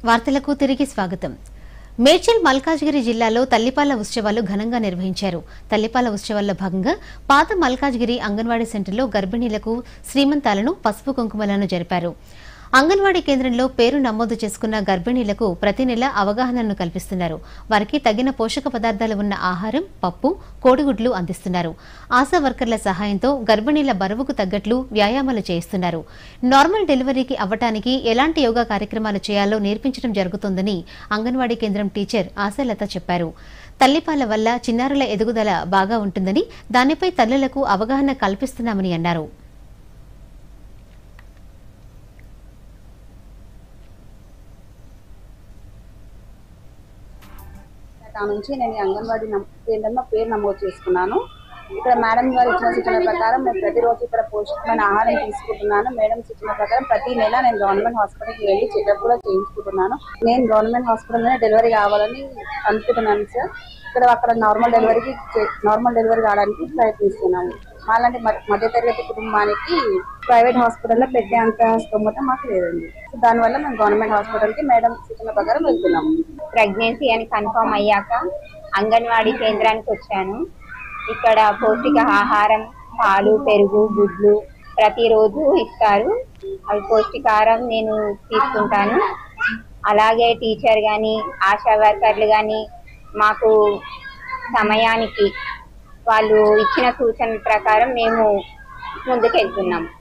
వార్తలకు తిరిగి స్వాగతం మేడ్చల్ మల్కాజ్గిరి జిల్లాలో తల్లిపాల ఉత్సవాలు ఘనంగా నిర్వహించారు తల్లిపాల ఉత్సవాల్లో భాగంగా పాత మల్కాజ్గిరి అంగన్వాడీ సెంటర్లో గర్భిణీలకు శ్రీమంతాలను పసుపు కుంకుమలను జరిపారు అంగన్వాడీ కేంద్రంలో పేరు నమోదు చేసుకున్న గర్భిణీలకు ప్రతి నెల అవగాహనను కల్పిస్తున్నారు వారికి తగిన పోషక పదార్థాలు ఉన్న ఆహారం పప్పు కోడిగుడ్లు అందిస్తున్నారు ఆశా వర్కర్ల సహాయంతో గర్భిణీల బరువుకు తగ్గట్లు వ్యాయామాలు చేయిస్తున్నారు నార్మల్ డెలివరీకి అవ్వటానికి ఎలాంటి యోగా కార్యక్రమాలు చేయాలో నేర్పించడం జరుగుతోందని అంగన్వాడీ కేంద్రం టీచర్ ఆశాలత చెప్పారు తల్లిపాల వల్ల చిన్నారుల ఎదుగుదల బాగా ఉంటుందని దానిపై తల్లులకు అవగాహన కల్పిస్తున్నామని అన్నారు ఆ నుంచి నేను ఈ అంగన్వాడీ నం- కేంద్రంలో పేరు నమోదు చేసుకున్నాను ఇక్కడ మేడం గారు ఇచ్చిన సూచన ప్రకారం నేను ప్రతిరోజు ఇక్కడ పోషకమైన ఆహారం తీసుకుంటున్నాను మేడం సూచన ప్రకారం ప్రతి నెల నేను గవర్నమెంట్ హాస్పిటల్కి వెళ్ళి చెకప్ కూడా చేయించుకుంటున్నాను నేను గవర్నమెంట్ హాస్పిటల్లోనే డెలివరీ కావాలని అనుకుంటున్నాను సార్ ఇక్కడ అక్కడ నార్మల్ డెలివరీకి నార్మల్ డెలివరీ కావడానికి ప్రయత్నిస్తున్నాము అలాంటి మధ్యతరగతి కుటుంబానికి ప్రైవేట్ హాస్పిటల్లో పెట్టే అంత స్తోమత మాకు లేదండి సో దానివల్ల మేము గవర్నమెంట్ హాస్పిటల్కి మేడం సూచన ప్రకారం వెళ్తున్నాము ప్రెగ్నెన్సీ అని కన్ఫర్మ్ అయ్యాక అంగన్వాడీ కేంద్రానికి వచ్చాను ఇక్కడ పౌష్టిక ఆహారం పాలు పెరుగు గుడ్లు ప్రతిరోజు ఇస్తారు అవి పౌష్టికాహారం నేను తీసుకుంటాను అలాగే టీచర్ కానీ ఆశా వర్కర్లు కానీ మాకు సమయానికి వాళ్ళు ఇచ్చిన సూచనల ప్రకారం మేము ముందుకెళ్తున్నాం